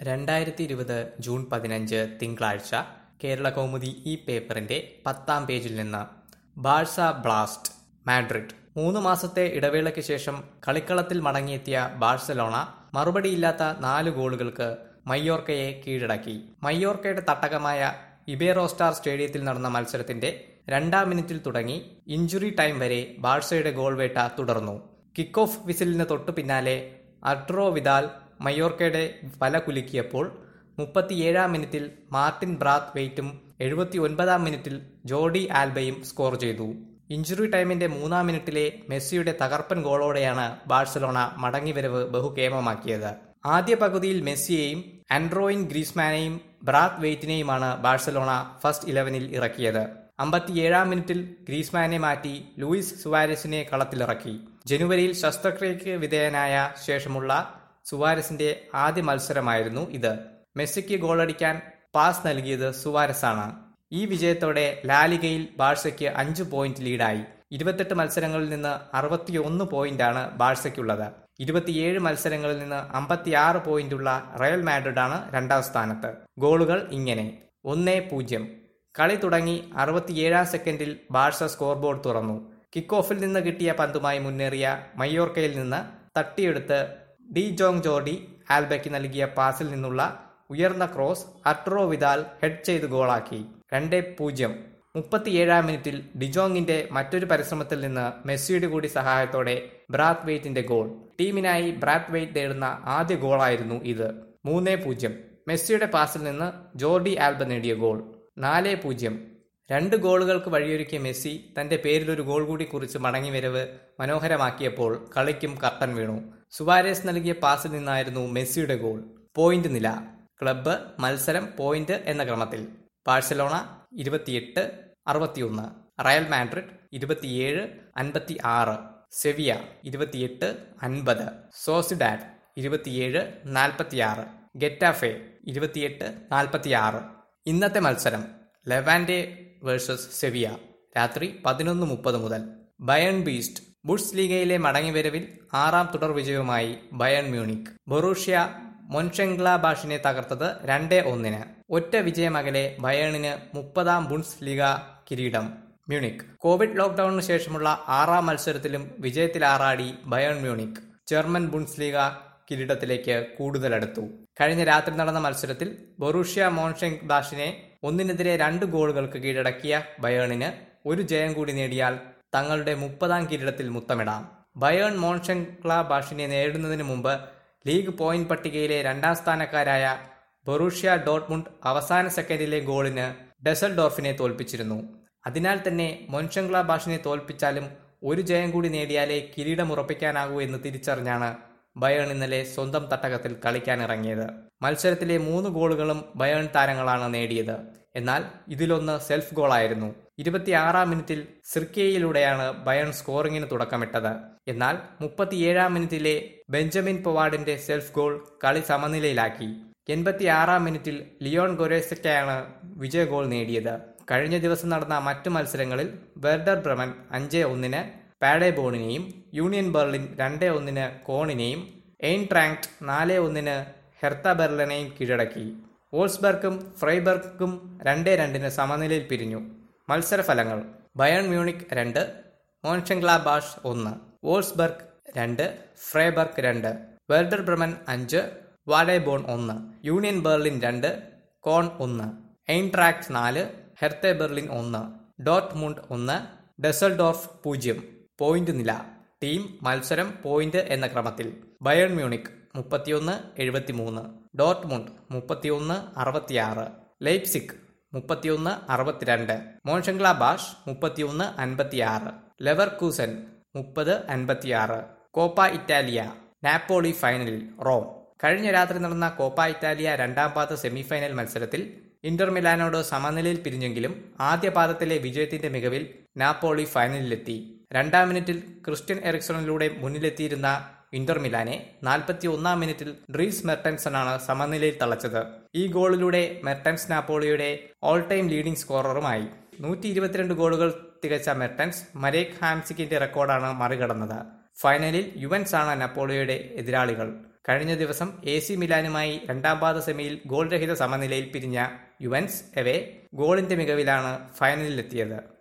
രണ്ടായിരത്തി ഇരുപത് ജൂൺ പതിനഞ്ച് തിങ്കളാഴ്ച കേരള കൗമുദി ഈ പേപ്പറിന്റെ പത്താം പേജിൽ നിന്ന് ബാഴ്സ ബ്ലാസ്റ്റ് മാഡ്രിഡ് മൂന്ന് മാസത്തെ ഇടവേളയ്ക്ക് ശേഷം കളിക്കളത്തിൽ മടങ്ങിയെത്തിയ ബാഴ്സലോണ മറുപടിയില്ലാത്ത നാല് ഗോളുകൾക്ക് മയ്യോർക്കയെ കീഴടക്കി മയ്യോർക്കയുടെ തട്ടകമായ ഇബേറോസ്റ്റാർ സ്റ്റേഡിയത്തിൽ നടന്ന മത്സരത്തിന്റെ രണ്ടാം മിനിറ്റിൽ തുടങ്ങി ഇഞ്ചുറി ടൈം വരെ ബാഴ്സയുടെ ഗോൾ വേട്ട തുടർന്നു കിക്ക് ഓഫ് വിസിലിന് തൊട്ടു പിന്നാലെ അർട്രോ വിദാൽ മയോർക്കയുടെ വല കുലുക്കിയപ്പോൾ മുപ്പത്തിയേഴാം മിനിറ്റിൽ മാർട്ടിൻ ബ്രാത്ത് വെയ്റ്റും എഴുപത്തി ഒൻപതാം മിനിറ്റിൽ ജോർഡി ആൽബയും സ്കോർ ചെയ്തു ഇഞ്ചുറി ടൈമിന്റെ മൂന്നാം മിനിറ്റിലെ മെസ്സിയുടെ തകർപ്പൻ ഗോളോടെയാണ് ബാഴ്സലോണ മടങ്ങിവരവ് ബഹുകേമമാക്കിയത് ആദ്യ പകുതിയിൽ മെസ്സിയെയും ആൻഡ്രോയിൻ ഗ്രീസ്മാനെയും ബ്രാത്ത് വെയ്റ്റിനെയുമാണ് ബാഴ്സലോണ ഫസ്റ്റ് ഇലവനിൽ ഇറക്കിയത് അമ്പത്തിയേഴാം മിനിറ്റിൽ ഗ്രീസ്മാനെ മാറ്റി ലൂയിസ് സുവാരസിനെ കളത്തിലിറക്കി ജനുവരിയിൽ ശസ്ത്രക്രിയയ്ക്ക് വിധേയനായ ശേഷമുള്ള സുവാരസിന്റെ ആദ്യ മത്സരമായിരുന്നു ഇത് മെസ്സിക്ക് ഗോളടിക്കാൻ പാസ് നൽകിയത് സുവാരസാണ് ഈ വിജയത്തോടെ ലാലിഗയിൽ ബാഴ്സയ്ക്ക് അഞ്ച് പോയിന്റ് ലീഡായി ഇരുപത്തെട്ട് മത്സരങ്ങളിൽ നിന്ന് അറുപത്തിയൊന്ന് പോയിന്റാണ് ബാഴ്സയ്ക്കുള്ളത് ഇരുപത്തിയേഴ് മത്സരങ്ങളിൽ നിന്ന് അമ്പത്തിയാറ് പോയിന്റുള്ള റയൽ മാഡ്രിഡാണ് രണ്ടാം സ്ഥാനത്ത് ഗോളുകൾ ഇങ്ങനെ ഒന്നേ പൂജ്യം കളി തുടങ്ങി അറുപത്തിയേഴാം സെക്കൻഡിൽ ബാഴ്സ സ്കോർ ബോർഡ് തുറന്നു കിക്ക് ഓഫിൽ നിന്ന് കിട്ടിയ പന്തുമായി മുന്നേറിയ മയ്യോർക്കയിൽ നിന്ന് തട്ടിയെടുത്ത് ഡി ജോങ് ജോർഡി ആൽബയ്ക്ക് നൽകിയ പാസിൽ നിന്നുള്ള ഉയർന്ന ക്രോസ് അട്രോ വിദാൽ ഹെഡ് ചെയ്ത് ഗോളാക്കി രണ്ട് പൂജ്യം മുപ്പത്തിയേഴാം മിനിറ്റിൽ ഡിജോങ്ങിന്റെ മറ്റൊരു പരിശ്രമത്തിൽ നിന്ന് മെസ്സിയുടെ കൂടി സഹായത്തോടെ ബ്രാത്ത് വെയ്റ്റിന്റെ ഗോൾ ടീമിനായി ബ്രാത്ത് വെയ്റ്റ് നേടുന്ന ആദ്യ ഗോളായിരുന്നു ഇത് മൂന്ന് പൂജ്യം മെസ്സിയുടെ പാസിൽ നിന്ന് ജോർഡി ആൽബ നേടിയ ഗോൾ നാല് പൂജ്യം രണ്ട് ഗോളുകൾക്ക് വഴിയൊരുക്കിയ മെസ്സി തന്റെ പേരിലൊരു ഗോൾ കൂടി കുറിച്ച് മടങ്ങിവരവ് മനോഹരമാക്കിയപ്പോൾ കളിക്കും കർട്ടൻ വീണു സുവാരേസ് നൽകിയ പാസിൽ നിന്നായിരുന്നു മെസ്സിയുടെ ഗോൾ പോയിന്റ് നില ക്ലബ്ബ് മത്സരം പോയിന്റ് എന്ന ക്രമത്തിൽ ബാഴ്സലോണ ഇരുപത്തിയെട്ട് അറുപത്തിയൊന്ന് റയൽ മാഡ്രിഡ് ഇരുപത്തിയേഴ് അൻപത്തി ആറ് സെവിയ ഇരുപത്തിയെട്ട് അൻപത് സോസിഡാഡ് ഇരുപത്തിയേഴ് നാൽപ്പത്തിയാറ് ഗെറ്റാഫെ ഇരുപത്തിയെട്ട് നാൽപ്പത്തിയാറ് ഇന്നത്തെ മത്സരം ലെവാൻഡെ വേഴ്സസ് സെവിയ രാത്രി പതിനൊന്ന് മുപ്പത് മുതൽ ബയൺ ബീസ്റ്റ് ബുഷ് ലീഗയിലെ മടങ്ങിവരവിൽ ആറാം തുടർ വിജയവുമായി ബയൺ മ്യൂണിക് ബൊറൂഷ്യ മൊൻഷെങ്ക്ലാബാഷിനെ തകർത്തത് രണ്ട് ഒന്നിന് ഒറ്റ വിജയമകലെ ബയേണിന് മുപ്പതാം ബുൺസ് ലീഗ കിരീടം മ്യൂണിക് കോവിഡ് ലോക്ഡൌണിന് ശേഷമുള്ള ആറാം മത്സരത്തിലും വിജയത്തിലാറാടി Bayern Munich German Bundesliga കിരീടത്തിലേക്ക് കൂടുതലടുത്തു കഴിഞ്ഞ രാത്രി നടന്ന മത്സരത്തിൽ ബൊറൂഷ്യ മോൺഷെങ് ബാഷിനെ ഒന്നിനെതിരെ രണ്ട് ഗോളുകൾക്ക് കീഴടക്കിയ ബയേണിന് ഒരു ജയം കൂടി നേടിയാൽ തങ്ങളുടെ മുപ്പതാം കിരീടത്തിൽ മുത്തമിടാം ബയേൺ മോൺഷെങ്ക്ല ബാഷിനെ നേടുന്നതിന് മുമ്പ് ലീഗ് പോയിന്റ് പട്ടികയിലെ രണ്ടാം സ്ഥാനക്കാരായ ബൊറൂഷ്യ ഡോട്ട്മുണ്ട് അവസാന സെക്കൻഡിലെ ഗോളിന് ഡെസൽഡോർഫിനെ തോൽപ്പിച്ചിരുന്നു അതിനാൽ തന്നെ മൊൻഷങ്ക്ല ബാഷിനെ തോൽപ്പിച്ചാലും ഒരു ജയം കൂടി നേടിയാലേ കിരീടം ഉറപ്പിക്കാനാകൂ എന്ന് തിരിച്ചറിഞ്ഞാണ് ബയേൺ ഇന്നലെ സ്വന്തം തട്ടകത്തിൽ കളിക്കാനിറങ്ങിയത് മത്സരത്തിലെ മൂന്ന് ഗോളുകളും ബയേൺ താരങ്ങളാണ് നേടിയത് എന്നാൽ ഇതിലൊന്ന് സെൽഫ് ഗോളായിരുന്നു ഇരുപത്തിയാറാം മിനിറ്റിൽ സിർക്കയിലൂടെയാണ് ബയൺ സ്കോറിംഗിന് തുടക്കമിട്ടത് എന്നാൽ മുപ്പത്തിയേഴാം മിനിറ്റിലെ ബെഞ്ചമിൻ പൊവാർഡിന്റെ സെൽഫ് ഗോൾ കളി സമനിലയിലാക്കി എൺപത്തിയാറാം മിനിറ്റിൽ ലിയോൺ ഗൊരേസയ്ക്കാണ് വിജയ ഗോൾ നേടിയത് കഴിഞ്ഞ ദിവസം നടന്ന മറ്റു മത്സരങ്ങളിൽ വെർഡർ ബ്രമൻ അഞ്ച് ഒന്നിന് പാഡേബോണിനെയും യൂണിയൻ ബെർലിൻ രണ്ട് ഒന്നിന് കോണിനെയും എയിൻ ട്രാങ്ക്ട് നാല് ഒന്നിന് ഹെർത്ത ബെർലിനെയും കീഴടക്കി വോൾസ്ബർഗും ഫ്രൈബർഗും രണ്ട് രണ്ടിന് സമനിലയിൽ പിരിഞ്ഞു മത്സരഫലങ്ങൾ ബയൺ മ്യൂണിക് രണ്ട് മോൺഷെങ്ക്ലാബാഷ് ഒന്ന് വോൾസ്ബർഗ് രണ്ട് ഫ്രൈബർഗ് രണ്ട് വെർഡർ ബ്രമൻ അഞ്ച് വാഡേബോൺ ഒന്ന് യൂണിയൻ ബെർലിൻ രണ്ട് കോൺ ഒന്ന് എയിൻട്രാക്ട് നാല് ഹെർത്തെ ബെർലിൻ ഒന്ന് ഡോട്ട് മുണ്ട് ഒന്ന് ഡെസൽഡോർഫ് പൂജ്യം പോയിന്റ് നില ടീം മത്സരം പോയിന്റ് എന്ന ക്രമത്തിൽ ബയൺ മ്യൂണിക് മുപ്പത്തിയൊന്ന് എഴുപത്തിമൂന്ന് ഡോട്ട്മുണ്ട് മുപ്പത്തിയൊന്ന് അറുപത്തിയാറ് ലൈപ്സിക് മുപ്പത്തിയൊന്ന് അറുപത്തിരണ്ട് മോൺഷങ്ക്ലാബാഷ് മുപ്പത്തിയൊന്ന് അൻപത്തിയാറ് ലെവർകൂസൻ മുപ്പത് അൻപത്തിയാറ് കോപ്പ ഇറ്റാലിയ നാപ്പോളി ഫൈനലിൽ റോം കഴിഞ്ഞ രാത്രി നടന്ന കോപ്പ ഇറ്റാലിയ രണ്ടാം പാദ സെമിഫൈനൽ മത്സരത്തിൽ ഇന്റർ മിലാനോട് സമനിലയിൽ പിരിഞ്ഞെങ്കിലും ആദ്യ പാദത്തിലെ വിജയത്തിന്റെ മികവിൽ നാപ്പോളി ഫൈനലിലെത്തി രണ്ടാം മിനിറ്റിൽ ക്രിസ്ത്യൻ എറിക്സണിലൂടെ മുന്നിലെത്തിയിരുന്ന ഇന്റർ മിലാനെ നാൽപ്പത്തി ഒന്നാം മിനിറ്റിൽ ഡ്രീസ് മെർട്ടൻസണാണ് സമനിലയിൽ തളച്ചത് ഈ ഗോളിലൂടെ മെർട്ടൻസ് നാപ്പോളിയുടെ ഓൾ ടൈം ലീഡിംഗ് സ്കോററുമായി നൂറ്റി ഇരുപത്തിരണ്ട് ഗോളുകൾ തികച്ച മെർട്ടൻസ് മരേക് ഹാംസിക്കിന്റെ റെക്കോർഡാണ് മറികടന്നത് ഫൈനലിൽ യുവൻസ് ആണ് നപ്പോളിയുടെ എതിരാളികൾ കഴിഞ്ഞ ദിവസം എ സി മിലാനുമായി രണ്ടാം പാദ സെമിയിൽ ഗോൾ രഹിത സമനിലയിൽ പിരിഞ്ഞ യുവൻസ് എവേ ഗോളിന്റെ മികവിലാണ് ഫൈനലിലെത്തിയത്